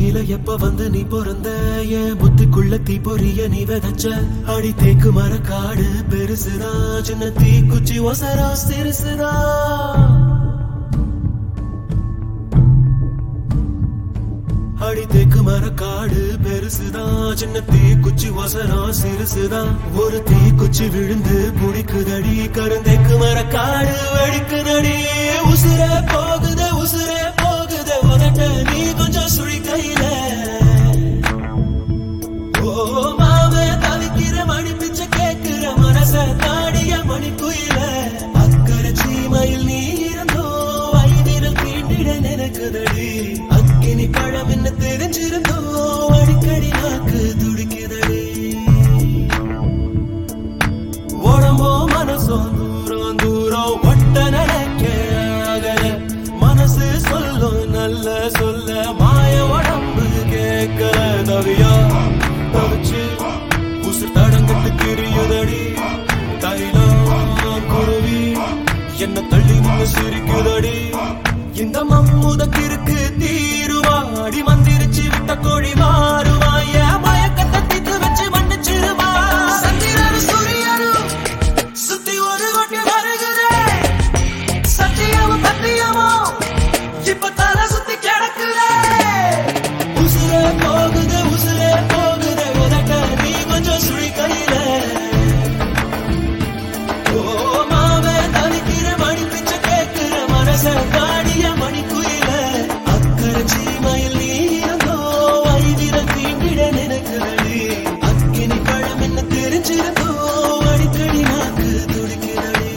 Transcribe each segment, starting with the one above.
பூமியில எப்ப வந்து நீ பிறந்த என் புத்திக்குள்ள தீ பொரிய நீ விதைச்ச அடி தேக்கு மர காடு பெருசுதா சின்ன தீ குச்சி ஒசரா சிறுசுதா அடி தேக்கு மர காடு பெருசுதான் சின்ன தீ குச்சி ஒசரம் சிறுசுதான் ஒரு தீ குச்சி விழுந்து புடிக்குதடி கருந்தேக்கு மர காடு வெடிக்குதடி உசுரே போகுதே உசுரே போகுதே உதட்ட நீ கொஞ்சம் சுழி கையில ஓ மாமே தவிக்கிற மணி பிச்சை கேட்கிற மனச தாடிய மணி குயில அக்கறை சீமையில் நீ இருந்தோ வயதில் தீண்டிட நினைக்குதடி அக்கினி பழம் என்ன தெரிஞ்சிருந்தோ அடிக்கடி நாக்கு துடிக்குதடி உடம்போ மனசோ தூரம் தூரம் ஒட்ட நினைக்க ஆகல. மனசு சொல்லும் நல்ல சொல்ல மாய உடம்பு கேட்கல தவியா தவிச்சு உசுர் தடங்கிட்டு திரியுதடி தைலம் குருவி என்ன தள்ளி நின்னு சிரிக்குதடி இந்த மம்முதக்கிற்கு தீருவாடி மந்திரிச்சு விட்ட கோழி மாறுவா என் மயக்கத்தை தீத்து வச்சு மன்னிச்சிருவா சந்திரனும் சூரியனும் சுத்தி ஒரு கொட்டி வருகுதே சத்தியமும் சத்தியமும் இப்ப தலை சுத்தி கிடக்குதே உசுரே போகுது உசுரே போகுது உதட்ட நீ கொஞ்சம் சுழி கையில ஓ மாவே தவிக்கிற மணி பிச்சை கேட்கிற மனச தாடிய மணி குயில அக்கறை சீமையில் நீ இருந்தோ ஐவிர தீண்டிட நினைக்கிறடி அக்கினி பழம் என்ன தெரிஞ்சிருந்தோ அடிக்கடி நாக்கு துடிக்கிறடி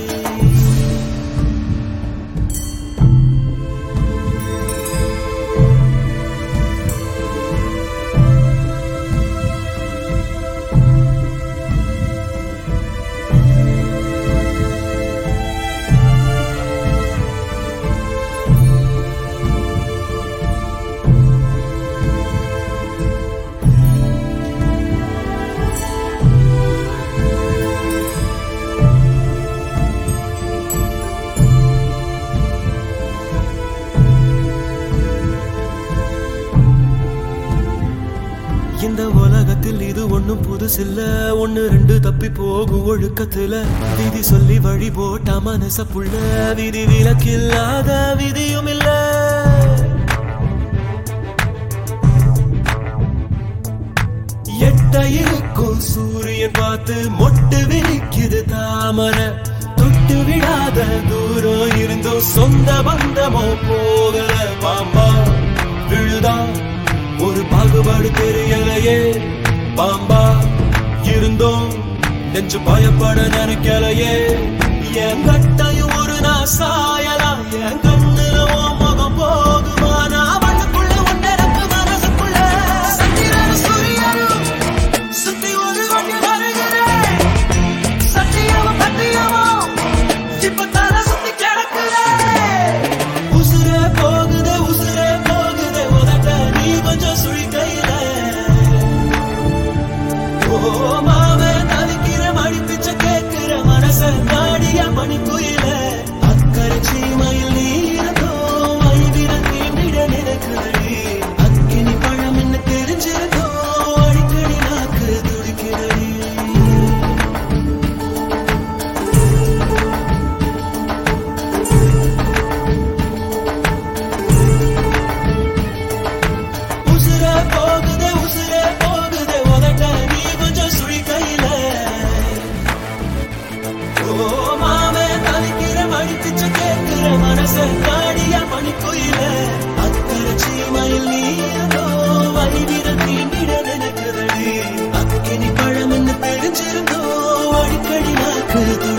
இந்த உலகத்தில் இது ஒண்ணும் புதுசில்ல ஒண்ணு ரெண்டு தப்பி போகும் ஒழுக்கத்துல விதி சொல்லி வழி போட்ட மனச புள்ள விதி விலக்கில்லாத விதியும் இல்ல எட்ட இருக்கும் சூரியன் பார்த்து மொட்டு விரிக்குது தாமரை தொட்டு விடாத தூரம் இருந்தும் சொந்த பந்தமோ போகல பாம்பா விழுதா ஒரு பாகுபாடு தெரியலையே பாம்பா இருந்தோம் நெஞ்சு பயப்பட நினைக்கலையே என் கட்டையும் ஒரு நான் சாயலாம் என் கண்ணுல உன் முகம் போகுமா நான் மண்ணுக்குள்ள ஒன்னரப்பு மனசுக்குள்ள சந்திரனும் சூரியனும் சுத்தி ஒரு வண்டி வருகிறேன் சத்தியமும் சத்தியமும் இப்ப தலை சுத்தி கிடக்குதே உசுரே போகுதே உசுரே போகுதே உதட்ட நீ கொஞ்சம் சுழி கையில ஓ மாவே தவிக்கிற மணி பிச்சை கேட்கிற மனச நாடிய மணி குயில அக்கறை சீமையில் நீ இருந்தோ ஐவிர தீண்டிட நினைக்கிறடி அக்கினி பழம் என்ன தெரிஞ்சிருந்தோ அடிக்கடி நாக்கு துடிக்கிறடி உசுரே போகுதே உசுரே போகுதே உதட்ட நீ கொஞ்சம் சுழி கையில ஓ மாமே தவிக்கிற மணி பிச்சை கேட்கிற மனச காடிய மணி குயில அக்கறை சீமையில் நீ இருந்தோ வழிவிர தீண்டிட நினைக்கிறடி அக்கினி பழம் என்ன தெரிஞ்சிருந்தோ அடிக்கடி நாக்கு